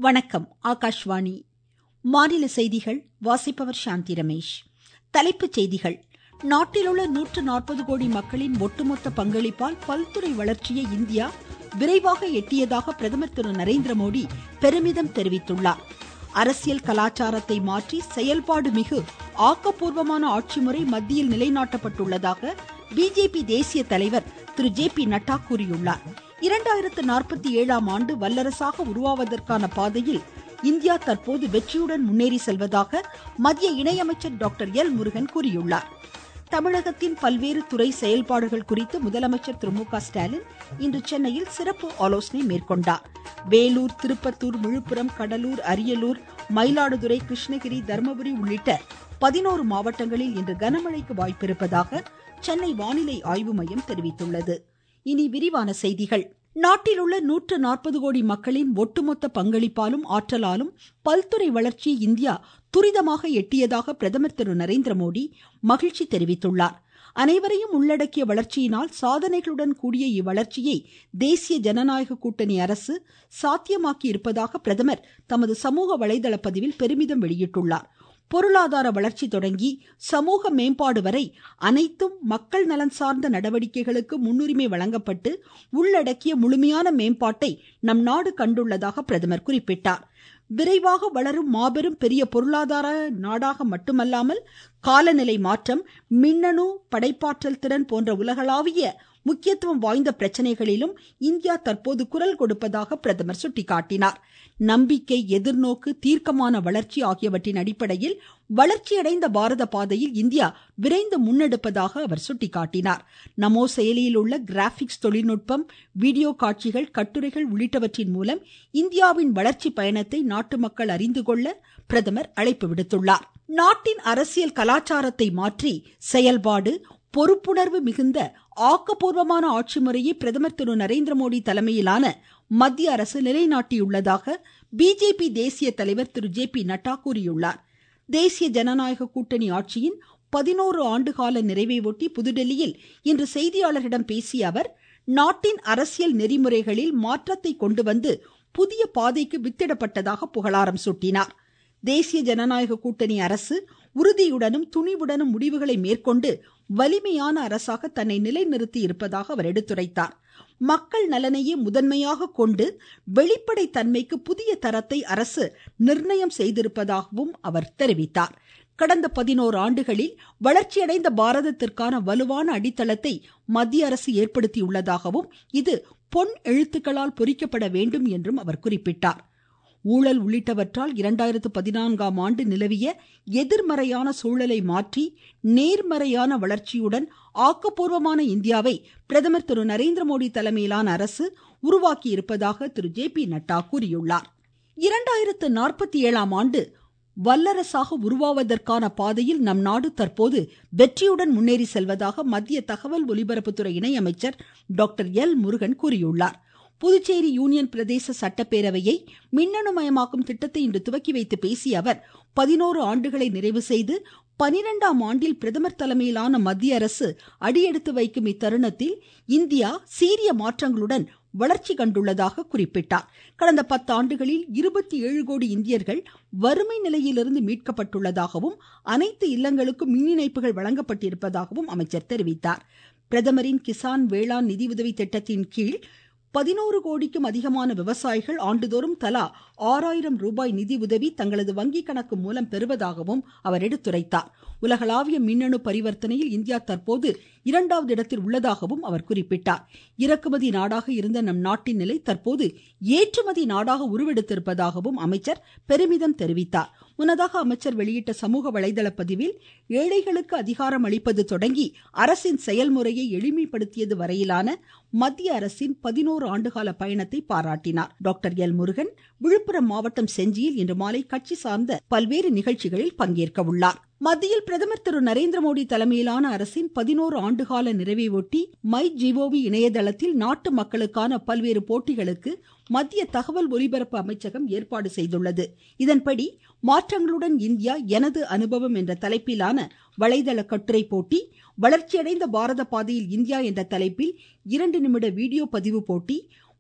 வணக்கம் ஆகாஷ்வாணி மாநில செய்திகள் வாசிப்பவர் சாந்தி ரமேஷ் தலைப்புச் செய்திகள் நாட்டிலுள்ள நூற்று நாற்பது கோடி மக்களின் ஒட்டுமொத்த பங்களிப்பால் பல்துறை வளர்ச்சியை இந்தியா விரைவாக எட்டியதாக பிரதமர் திரு நரேந்திர மோடி பெருமிதம் தெரிவித்துள்ளார் அரசியல் கலாச்சாரத்தை மாற்றி செயல்பாடு மிகு ஆக்கப்பூர்வமான ஆட்சி முறை மத்தியில் நிலைநாட்டப்பட்டுள்ளதாக பிஜேபி தேசிய தலைவர் திரு ஜே பி நட்டா கூறியுள்ளார் இரண்டாயிரத்து நாற்பத்தி ஏழாம் ஆண்டு வல்லரசாக உருவாவதற்கான பாதையில் இந்தியா தற்போது வெற்றியுடன் முன்னேறி செல்வதாக மத்திய இணையமைச்சர் டாக்டர் எல் முருகன் கூறியுள்ளார் தமிழகத்தின் பல்வேறு துறை செயல்பாடுகள் குறித்து முதலமைச்சர் திரு மு க ஸ்டாலின் இன்று சென்னையில் சிறப்பு ஆலோசனை மேற்கொண்டார் வேலூர் திருப்பத்தூர் விழுப்புரம் கடலூர் அரியலூர் மயிலாடுதுறை கிருஷ்ணகிரி தருமபுரி உள்ளிட்ட பதினோரு மாவட்டங்களில் இன்று கனமழைக்கு வாய்ப்பிருப்பதாக சென்னை வானிலை ஆய்வு மையம் தெரிவித்துள்ளது இனி விரிவான செய்திகள் நாட்டில் உள்ள நூற்று நாற்பது கோடி மக்களின் ஒட்டுமொத்த பங்களிப்பாலும் ஆற்றலாலும் பல்துறை வளர்ச்சியை இந்தியா துரிதமாக எட்டியதாக பிரதமர் திரு நரேந்திர மோடி மகிழ்ச்சி தெரிவித்துள்ளார் அனைவரையும் உள்ளடக்கிய வளர்ச்சியினால் சாதனைகளுடன் கூடிய இவ்வளர்ச்சியை தேசிய ஜனநாயக கூட்டணி அரசு சாத்தியமாக்கி இருப்பதாக பிரதமர் தமது சமூக வலைதள பதிவில் பெருமிதம் வெளியிட்டுள்ளார் பொருளாதார வளர்ச்சி தொடங்கி சமூக மேம்பாடு வரை அனைத்தும் மக்கள் நலன் சார்ந்த நடவடிக்கைகளுக்கு முன்னுரிமை வழங்கப்பட்டு உள்ளடக்கிய முழுமையான மேம்பாட்டை நம் நாடு கண்டுள்ளதாக பிரதமர் குறிப்பிட்டார் விரைவாக வளரும் மாபெரும் பெரிய பொருளாதார நாடாக மட்டுமல்லாமல் காலநிலை மாற்றம் மின்னணு படைப்பாற்றல் திறன் போன்ற உலகளாவிய முக்கியத்துவம் வாய்ந்த பிரச்சனைகளிலும் இந்தியா தற்போது குரல் கொடுப்பதாக பிரதமர் சுட்டிக்காட்டினார் நம்பிக்கை எதிர்நோக்கு தீர்க்கமான வளர்ச்சி ஆகியவற்றின் அடிப்படையில் வளர்ச்சியடைந்த பாரத பாதையில் இந்தியா விரைந்து முன்னெடுப்பதாக அவர் சுட்டிக்காட்டினார் நமோ செயலியில் உள்ள கிராபிக்ஸ் தொழில்நுட்பம் வீடியோ காட்சிகள் கட்டுரைகள் உள்ளிட்டவற்றின் மூலம் இந்தியாவின் வளர்ச்சி பயணத்தை நாட்டு மக்கள் அறிந்து கொள்ள பிரதமர் அழைப்பு விடுத்துள்ளார் நாட்டின் அரசியல் கலாச்சாரத்தை மாற்றி செயல்பாடு பொறுப்புணர்வு மிகுந்த ஆக்கப்பூர்வமான ஆட்சி முறையை பிரதமர் திரு நரேந்திர மோடி தலைமையிலான மத்திய அரசு நிலைநாட்டியுள்ளதாக பிஜேபி தேசிய தலைவர் திரு ஜே பி நட்டா கூறியுள்ளார் தேசிய ஜனநாயக கூட்டணி ஆட்சியின் பதினோரு ஆண்டுகால நிறைவை ஒட்டி புதுடெல்லியில் இன்று செய்தியாளர்களிடம் பேசிய அவர் நாட்டின் அரசியல் நெறிமுறைகளில் மாற்றத்தை கொண்டு வந்து புதிய பாதைக்கு வித்திடப்பட்டதாக புகழாரம் சூட்டினார் தேசிய ஜனநாயக கூட்டணி அரசு உறுதியுடனும் துணிவுடனும் முடிவுகளை மேற்கொண்டு வலிமையான அரசாக தன்னை நிலைநிறுத்தி இருப்பதாக அவர் எடுத்துரைத்தார் மக்கள் நலனையே முதன்மையாக கொண்டு வெளிப்படை தன்மைக்கு புதிய தரத்தை அரசு நிர்ணயம் செய்திருப்பதாகவும் அவர் தெரிவித்தார் கடந்த பதினோரு ஆண்டுகளில் வளர்ச்சியடைந்த பாரதத்திற்கான வலுவான அடித்தளத்தை மத்திய அரசு ஏற்படுத்தியுள்ளதாகவும் இது பொன் எழுத்துக்களால் பொறிக்கப்பட வேண்டும் என்றும் அவர் குறிப்பிட்டார் ஊழல் உள்ளிட்டவற்றால் இரண்டாயிரத்து பதினான்காம் ஆண்டு நிலவிய எதிர்மறையான சூழலை மாற்றி நேர்மறையான வளர்ச்சியுடன் ஆக்கப்பூர்வமான இந்தியாவை பிரதமர் திரு நரேந்திர மோடி தலைமையிலான அரசு உருவாக்கி இருப்பதாக திரு ஜே பி நட்டா கூறியுள்ளார் இரண்டாயிரத்து நாற்பத்தி ஏழாம் ஆண்டு வல்லரசாக உருவாவதற்கான பாதையில் நம் நாடு தற்போது வெற்றியுடன் முன்னேறி செல்வதாக மத்திய தகவல் ஒலிபரப்புத்துறை இணையமைச்சர் டாக்டர் எல் முருகன் கூறியுள்ளார் புதுச்சேரி யூனியன் பிரதேச சட்டப்பேரவையை மின்னணுமயமாக்கும் திட்டத்தை இன்று துவக்கி வைத்து பேசிய அவர் பதினோரு ஆண்டுகளை நிறைவு செய்து பனிரெண்டாம் ஆண்டில் பிரதமர் தலைமையிலான மத்திய அரசு அடியெடுத்து வைக்கும் இத்தருணத்தில் இந்தியா சீரிய மாற்றங்களுடன் வளர்ச்சி கண்டுள்ளதாக குறிப்பிட்டார் கடந்த பத்தாண்டுகளில் இருபத்தி ஏழு கோடி இந்தியர்கள் வறுமை நிலையிலிருந்து மீட்கப்பட்டுள்ளதாகவும் அனைத்து இல்லங்களுக்கும் மின் இணைப்புகள் வழங்கப்பட்டிருப்பதாகவும் அமைச்சர் தெரிவித்தார் பிரதமரின் கிசான் வேளாண் நிதியுதவி திட்டத்தின் கீழ் பதினோரு கோடிக்கும் அதிகமான விவசாயிகள் ஆண்டுதோறும் தலா ஆறாயிரம் ரூபாய் நிதி உதவி தங்களது வங்கி கணக்கு மூலம் பெறுவதாகவும் அவர் எடுத்துரைத்தார் உலகளாவிய மின்னணு பரிவர்த்தனையில் இந்தியா தற்போது இரண்டாவது இடத்தில் உள்ளதாகவும் அவர் குறிப்பிட்டார் இறக்குமதி நாடாக இருந்த நம் நாட்டின் நிலை தற்போது ஏற்றுமதி நாடாக உருவெடுத்திருப்பதாகவும் அமைச்சர் பெருமிதம் தெரிவித்தார் முன்னதாக அமைச்சர் வெளியிட்ட சமூக வலைதள பதிவில் ஏழைகளுக்கு அதிகாரம் அளிப்பது தொடங்கி அரசின் செயல்முறையை எளிமைப்படுத்தியது வரையிலான மத்திய அரசின் பதினோரு ஆண்டுகால பயணத்தை பாராட்டினார் டாக்டர் எல் முருகன் விழுப்புரம் மாவட்டம் செஞ்சியில் இன்று மாலை கட்சி சார்ந்த பல்வேறு நிகழ்ச்சிகளில் பங்கேற்க உள்ளார் மத்தியில் பிரதமர் திரு நரேந்திர மோடி தலைமையிலான அரசின் பதினோரு ஆண்டுகால நிறைவை ஒட்டி மை ஜிஓவி இணையதளத்தில் நாட்டு மக்களுக்கான பல்வேறு போட்டிகளுக்கு மத்திய தகவல் ஒலிபரப்பு அமைச்சகம் ஏற்பாடு செய்துள்ளது இதன்படி மாற்றங்களுடன் இந்தியா எனது அனுபவம் என்ற தலைப்பிலான வலைதள கட்டுரை போட்டி வளர்ச்சியடைந்த பாரத பாதையில் இந்தியா என்ற தலைப்பில் இரண்டு நிமிட வீடியோ பதிவு போட்டி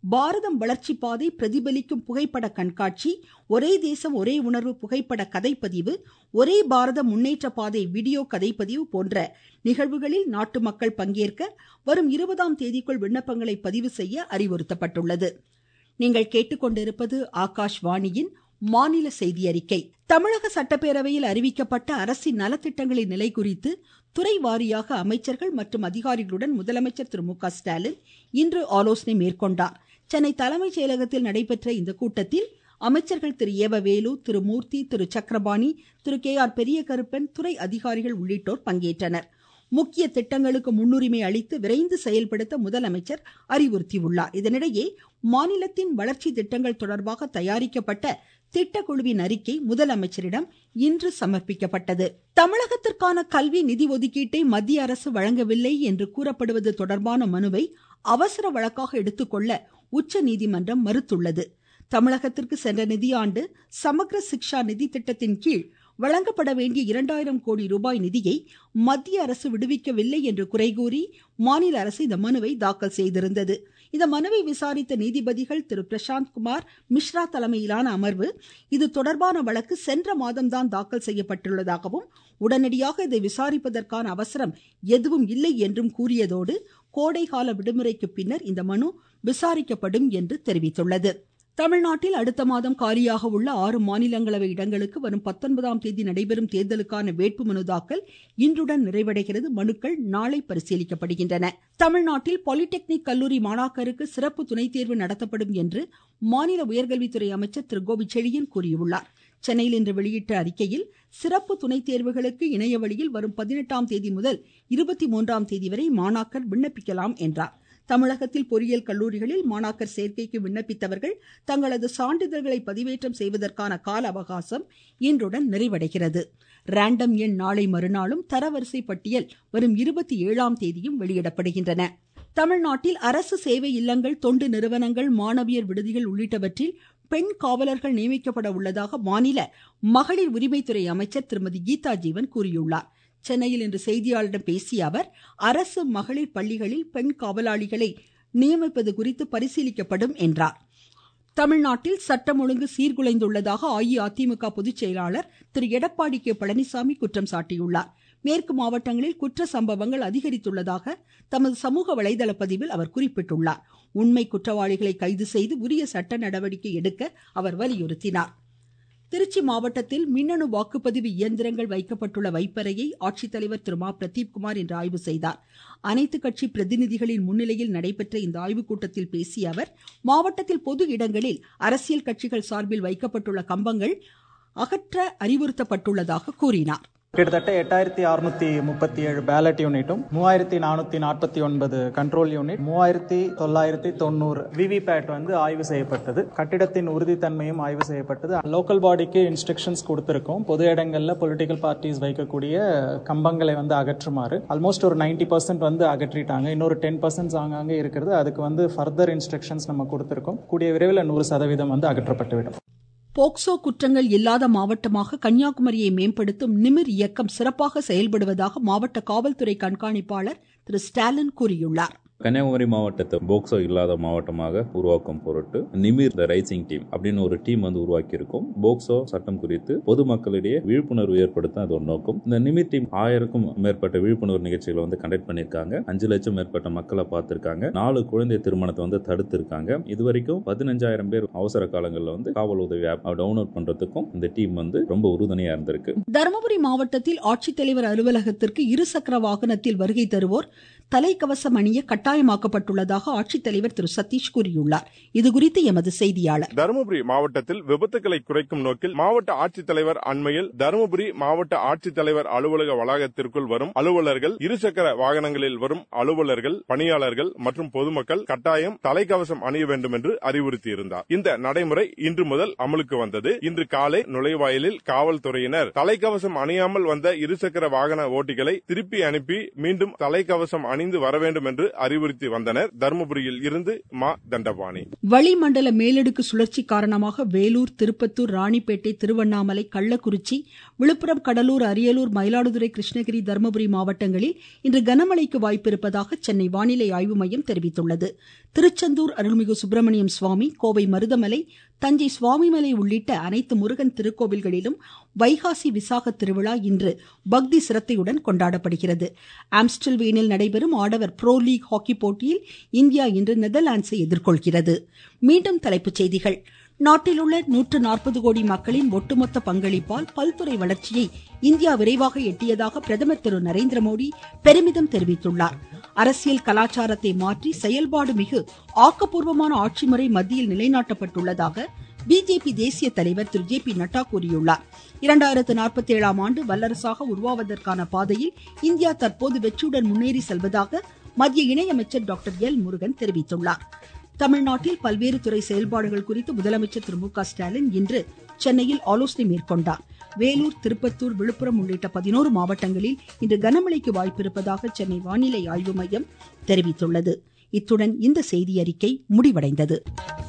பாரதம் வளர்ச்சி பாதை பிரதிபலிக்கும் புகைப்பட கண்காட்சி ஒரே தேசம் ஒரே உணர்வு புகைப்பட கதைப்பதிவு ஒரே பாரத முன்னேற்ற பாதை வீடியோ கதைப்பதிவு போன்ற நிகழ்வுகளில் நாட்டு மக்கள் பங்கேற்க வரும் இருபதாம் தேதிக்குள் விண்ணப்பங்களை பதிவு செய்ய அறிவுறுத்தப்பட்டுள்ளது நீங்கள் கேட்டுக்கொண்டிருப்பது ஆகாஷ்வாணியின் மாநில செய்தி அறிக்கை தமிழக சட்டப்பேரவையில் அறிவிக்கப்பட்ட அரசின் நலத்திட்டங்களின் நிலை குறித்து துறை வாரியாக அமைச்சர்கள் மற்றும் அதிகாரிகளுடன் முதலமைச்சர் திரு மு க ஸ்டாலின் இன்று ஆலோசனை மேற்கொண்டார் சென்னை தலைமைச் செயலகத்தில் நடைபெற்ற இந்த கூட்டத்தில் அமைச்சர்கள் திரு ஏவ வேலு திரு மூர்த்தி திரு சக்கரபாணி திரு கே ஆர் பெரியகருப்பன் துறை அதிகாரிகள் உள்ளிட்டோர் பங்கேற்றனர் முக்கிய திட்டங்களுக்கு முன்னுரிமை அளித்து விரைந்து செயல்படுத்த முதலமைச்சர் அறிவுறுத்தியுள்ளார் இதனிடையே மாநிலத்தின் வளர்ச்சி திட்டங்கள் தொடர்பாக தயாரிக்கப்பட்ட திட்டக்குழுவின் அறிக்கை முதலமைச்சரிடம் இன்று சமர்ப்பிக்கப்பட்டது தமிழகத்திற்கான கல்வி நிதி ஒதுக்கீட்டை மத்திய அரசு வழங்கவில்லை என்று கூறப்படுவது தொடர்பான மனுவை அவசர வழக்காக எடுத்துக்கொள்ள உச்சநீதிமன்றம் மறுத்துள்ளது தமிழகத்திற்கு சென்ற நிதியாண்டு சமக்ர சிக்ஷா நிதி திட்டத்தின் கீழ் வழங்கப்பட வேண்டிய இரண்டாயிரம் கோடி ரூபாய் நிதியை மத்திய அரசு விடுவிக்கவில்லை என்று குறை கூறி மாநில அரசு இந்த மனுவை தாக்கல் செய்திருந்தது இந்த மனுவை விசாரித்த நீதிபதிகள் திரு பிரசாந்த் குமார் மிஸ்ரா தலைமையிலான அமர்வு இது தொடர்பான வழக்கு சென்ற மாதம்தான் தாக்கல் செய்யப்பட்டுள்ளதாகவும் உடனடியாக இதை விசாரிப்பதற்கான அவசரம் எதுவும் இல்லை என்றும் கூறியதோடு கோடைகால விடுமுறைக்கு பின்னர் இந்த மனு விசாரிக்கப்படும் என்று தெரிவித்துள்ளது தமிழ்நாட்டில் அடுத்த மாதம் காலியாக உள்ள ஆறு மாநிலங்களவை இடங்களுக்கு வரும் பத்தொன்பதாம் தேதி நடைபெறும் தேர்தலுக்கான வேட்புமனு தாக்கல் இன்றுடன் நிறைவடைகிறது மனுக்கள் நாளை பரிசீலிக்கப்படுகின்றன தமிழ்நாட்டில் பாலிடெக்னிக் கல்லூரி மாணாக்கருக்கு சிறப்பு துணைத் தேர்வு நடத்தப்படும் என்று மாநில உயர்கல்வித்துறை அமைச்சர் திரு கோபிச்செழியன் கூறியுள்ளார் சென்னையில் இன்று வெளியிட்ட அறிக்கையில் சிறப்பு துணைத் தேர்வுகளுக்கு இணைய வழியில் வரும் பதினெட்டாம் தேதி முதல் இருபத்தி மூன்றாம் தேதி வரை மாணாக்கர் விண்ணப்பிக்கலாம் என்றார் தமிழகத்தில் பொறியியல் கல்லூரிகளில் மாணாக்கர் சேர்க்கைக்கு விண்ணப்பித்தவர்கள் தங்களது சான்றிதழ்களை பதிவேற்றம் செய்வதற்கான கால அவகாசம் இன்றுடன் நிறைவடைகிறது ரேண்டம் எண் நாளை மறுநாளும் தரவரிசை பட்டியல் வரும் இருபத்தி ஏழாம் தேதியும் வெளியிடப்படுகின்றன தமிழ்நாட்டில் அரசு சேவை இல்லங்கள் தொண்டு நிறுவனங்கள் மாணவியர் விடுதிகள் உள்ளிட்டவற்றில் பெண் காவலர்கள் நியமிக்கப்பட உள்ளதாக மாநில மகளிர் உரிமைத்துறை அமைச்சர் திருமதி கீதா ஜீவன் கூறியுள்ளார் சென்னையில் இன்று செய்தியாளரிடம் பேசிய அவர் அரசு மகளிர் பள்ளிகளில் பெண் காவலாளிகளை நியமிப்பது குறித்து பரிசீலிக்கப்படும் என்றார் தமிழ்நாட்டில் சட்டம் ஒழுங்கு சீர்குலைந்துள்ளதாக அஇஅதிமுக பொதுச் செயலாளர் திரு எடப்பாடி கே பழனிசாமி குற்றம் சாட்டியுள்ளார் மேற்கு மாவட்டங்களில் குற்ற சம்பவங்கள் அதிகரித்துள்ளதாக தமது சமூக வலைதள பதிவில் அவர் குறிப்பிட்டுள்ளார் உண்மை குற்றவாளிகளை கைது செய்து உரிய சட்ட நடவடிக்கை எடுக்க அவர் வலியுறுத்தினார் திருச்சி மாவட்டத்தில் மின்னணு வாக்குப்பதிவு இயந்திரங்கள் வைக்கப்பட்டுள்ள வைப்பறையை ஆட்சித்தலைவர் திரு மா பிரதீப்குமார் இன்று ஆய்வு செய்தார் அனைத்து கட்சி பிரதிநிதிகளின் முன்னிலையில் நடைபெற்ற இந்த ஆய்வுக் கூட்டத்தில் பேசிய அவர் மாவட்டத்தில் பொது இடங்களில் அரசியல் கட்சிகள் சார்பில் வைக்கப்பட்டுள்ள கம்பங்கள் அகற்ற அறிவுறுத்தப்பட்டுள்ளதாக கூறினார் கிட்டத்தட்ட எட்டாயிரத்தி அறுநூத்தி முப்பத்தி ஏழு பேலட் யூனிட்டும் மூவாயிரத்தி நானூத்தி நாற்பத்தி ஒன்பது கண்ட்ரோல் யூனிட் மூவாயிரத்தி தொள்ளாயிரத்தி தொண்ணூறு விவிபேட் வந்து ஆய்வு செய்யப்பட்டது கட்டிடத்தின் உறுதித்தன்மையும் ஆய்வு செய்யப்பட்டது லோக்கல் பாடிக்கு இன்ஸ்ட்ரக்ஷன்ஸ் கொடுத்திருக்கோம் பொது இடங்கள்ல பொலிட்டிக்கல் பார்ட்டிஸ் வைக்கக்கூடிய கம்பங்களை வந்து அகற்றுமாறு ஆல்மோஸ்ட் ஒரு நைன்டி பர்சன்ட் வந்து அகற்றிட்டாங்க இன்னொரு டென் பர்சன்ட் ஆங்காங்கே இருக்கிறது அதுக்கு வந்து ஃபர்தர் இன்ஸ்ட்ரக்ஷன்ஸ் நம்ம கொடுத்திருக்கோம் கூடிய விரைவில் நூறு சதவீதம் வந்து அகற்றப்பட்டுவிடும் போக்சோ குற்றங்கள் இல்லாத மாவட்டமாக கன்னியாகுமரியை மேம்படுத்தும் நிமிர் இயக்கம் சிறப்பாக செயல்படுவதாக மாவட்ட காவல்துறை கண்காணிப்பாளர் திரு ஸ்டாலின் கூறியுள்ளார் கன்னியாகுமரி மாவட்டத்தை போக்சோ இல்லாத மாவட்டமாக உருவாக்கும் பொருட்டு நிமிர் த ரைசிங் டீம் அப்படின்னு ஒரு டீம் வந்து உருவாக்கி இருக்கும் போக்சோ சட்டம் குறித்து பொதுமக்களிடையே விழிப்புணர்வு ஏற்படுத்த அது ஒரு நோக்கம் இந்த நிமிர் டீம் ஆயிரக்கும் மேற்பட்ட விழிப்புணர்வு நிகழ்ச்சிகளை வந்து கண்டக்ட் பண்ணிருக்காங்க அஞ்சு லட்சம் மேற்பட்ட மக்களை பார்த்திருக்காங்க நாலு குழந்தை திருமணத்தை வந்து தடுத்து இருக்காங்க இது வரைக்கும் பதினஞ்சாயிரம் பேர் அவசர காலங்களில் வந்து காவல் உதவி ஆப் டவுன்லோட் பண்றதுக்கும் இந்த டீம் வந்து ரொம்ப உறுதுணையா இருந்திருக்கு தருமபுரி மாவட்டத்தில் ஆட்சித்தலைவர் அலுவலகத்திற்கு இருசக்கர வாகனத்தில் வருகை தருவோர் தலைக்கவசம் அணிய கட்டாயமாக்கப்பட்டுள்ளதாக ஆட்சித்தலைவர் திரு சதீஷ் கூறியுள்ளார் இதுகுறித்து எமது செய்தியாளர் தருமபுரி மாவட்டத்தில் விபத்துகளை குறைக்கும் நோக்கில் மாவட்ட ஆட்சித்தலைவர் அண்மையில் தருமபுரி மாவட்ட ஆட்சித்தலைவர் அலுவலக வளாகத்திற்குள் வரும் அலுவலர்கள் இருசக்கர வாகனங்களில் வரும் அலுவலர்கள் பணியாளர்கள் மற்றும் பொதுமக்கள் கட்டாயம் தலைக்கவசம் அணிய வேண்டும் என்று அறிவுறுத்தியிருந்தார் இந்த நடைமுறை இன்று முதல் அமலுக்கு வந்தது இன்று காலை நுழைவாயிலில் காவல்துறையினர் தலைக்கவசம் அணியாமல் வந்த இருசக்கர வாகன ஓட்டிகளை திருப்பி அனுப்பி மீண்டும் தலைக்கவசம் அணிந்து வர வேண்டும் என்று அறிவுறுத்தி வந்தனர் தருமபுரியில் இருந்து மா தண்டபாணி வளிமண்டல மேலடுக்கு சுழற்சி காரணமாக வேலூர் திருப்பத்தூர் ராணிப்பேட்டை திருவண்ணாமலை கள்ளக்குறிச்சி விழுப்புரம் கடலூர் அரியலூர் மயிலாடுதுறை கிருஷ்ணகிரி தருமபுரி மாவட்டங்களில் இன்று கனமழைக்கு வாய்ப்பிருப்பதாக சென்னை வானிலை ஆய்வு மையம் தெரிவித்துள்ளது திருச்செந்தூர் அருள்மிகு சுப்பிரமணியம் சுவாமி கோவை மருதமலை தஞ்சை சுவாமிமலை உள்ளிட்ட அனைத்து முருகன் திருக்கோவில்களிலும் வைகாசி விசாக திருவிழா இன்று பக்தி சிரத்தையுடன் கொண்டாடப்படுகிறது ஆம்ஸ்டல்வேனில் நடைபெறும் ஆடவர் ப்ரோ லீக் ஹாக்கி போட்டியில் இந்தியா இன்று நெதர்லாண்ட்ஸை எதிர்கொள்கிறது மீண்டும் தலைப்புச் செய்திகள் நாட்டில் உள்ள நூற்று நாற்பது கோடி மக்களின் ஒட்டுமொத்த பங்களிப்பால் பல்துறை வளர்ச்சியை இந்தியா விரைவாக எட்டியதாக பிரதமர் திரு நரேந்திர மோடி பெருமிதம் தெரிவித்துள்ளார் அரசியல் கலாச்சாரத்தை மாற்றி செயல்பாடு மிகு ஆக்கப்பூர்வமான ஆட்சி முறை மத்தியில் நிலைநாட்டப்பட்டுள்ளதாக பிஜேபி தேசிய தலைவர் திரு ஜே பி நட்டா கூறியுள்ளார் இரண்டாயிரத்து நாற்பத்தி ஏழாம் ஆண்டு வல்லரசாக உருவாவதற்கான பாதையில் இந்தியா தற்போது வெற்றியுடன் முன்னேறி செல்வதாக மத்திய இணையமைச்சர் டாக்டர் எல் முருகன் தெரிவித்துள்ளார் தமிழ்நாட்டில் பல்வேறு துறை செயல்பாடுகள் குறித்து முதலமைச்சர் திரு மு க ஸ்டாலின் இன்று சென்னையில் ஆலோசனை மேற்கொண்டார் வேலூர் திருப்பத்தூர் விழுப்புரம் உள்ளிட்ட பதினோரு மாவட்டங்களில் இன்று கனமழைக்கு வாய்ப்பிருப்பதாக சென்னை வானிலை ஆய்வு மையம் தெரிவித்துள்ளது இத்துடன் இந்த செய்தியறிக்கை முடிவடைந்தது